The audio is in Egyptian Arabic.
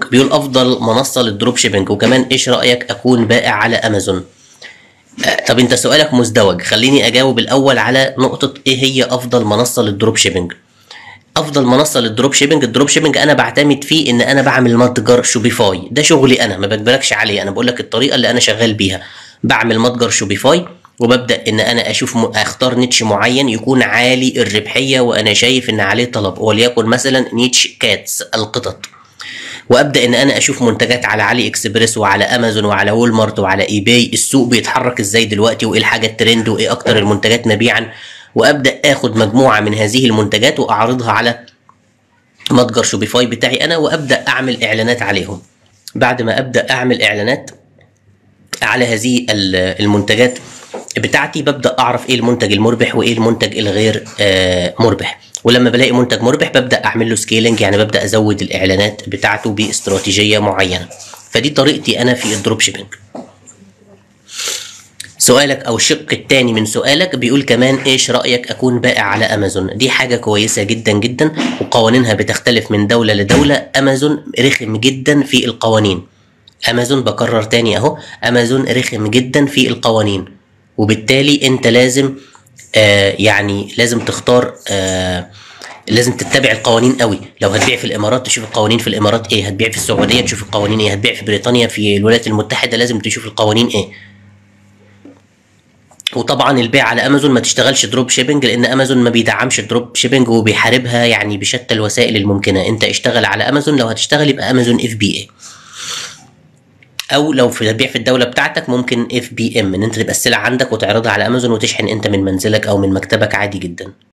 بيقول افضل منصه للدروب شيبنج وكمان ايش رايك اكون بائع على امازون آه، طب انت سؤالك مزدوج خليني اجاوب الاول على نقطه ايه هي افضل منصه للدروب شيبنج افضل منصه للدروب شيبنج الدروب شيبنج انا بعتمد فيه ان انا بعمل متجر شوبيفاي ده شغلي انا ما بجبركش عليه انا بقول لك الطريقه اللي انا شغال بيها بعمل متجر شوبيفاي وببدا ان انا اشوف م... اختار نيتش معين يكون عالي الربحيه وانا شايف ان عليه طلب وليكن مثلا نيتش كاتس القطط وابدا ان انا اشوف منتجات على علي اكسبريس وعلى امازون وعلى وول مارت وعلى اي باي السوق بيتحرك ازاي دلوقتي وايه الحاجه الترند وايه اكتر المنتجات مبيعا وابدا اخد مجموعه من هذه المنتجات واعرضها على متجر شوبيفاي بتاعي انا وابدا اعمل اعلانات عليهم بعد ما ابدا اعمل اعلانات على هذه ال- المنتجات بتاعتي ببدا اعرف ايه المنتج المربح وايه المنتج الغير آه، مربح ولما بلاقي منتج مربح ببدا اعمل له سكيلنج يعني ببدا ازود الاعلانات بتاعته باستراتيجيه معينه فدي طريقتي انا في الدروب شيبنج سؤالك او الشق الثاني من سؤالك بيقول كمان ايش رايك اكون بائع على امازون دي حاجه كويسه جدا جدا وقوانينها بتختلف من دوله لدوله امازون رخم جدا في القوانين امازون بكرر تاني اهو امازون رخم جدا في القوانين وبالتالي انت لازم آه يعني لازم تختار آه لازم تتبع القوانين قوي لو هتبيع في الامارات تشوف القوانين في الامارات ايه هتبيع في السعوديه تشوف القوانين ايه هتبيع في بريطانيا في الولايات المتحده لازم تشوف القوانين ايه وطبعا البيع على امازون ما تشتغلش دروب شيبنج لان امازون ما بيدعمش الدروب شيبنج وبيحاربها يعني بشتى الوسائل الممكنه انت اشتغل على امازون لو هتشتغل يبقى امازون اف بي اي او لو في البيع في الدوله بتاعتك ممكن اف بي ام ان انت تبقى السلعه عندك وتعرضها على امازون وتشحن انت من منزلك او من مكتبك عادي جدا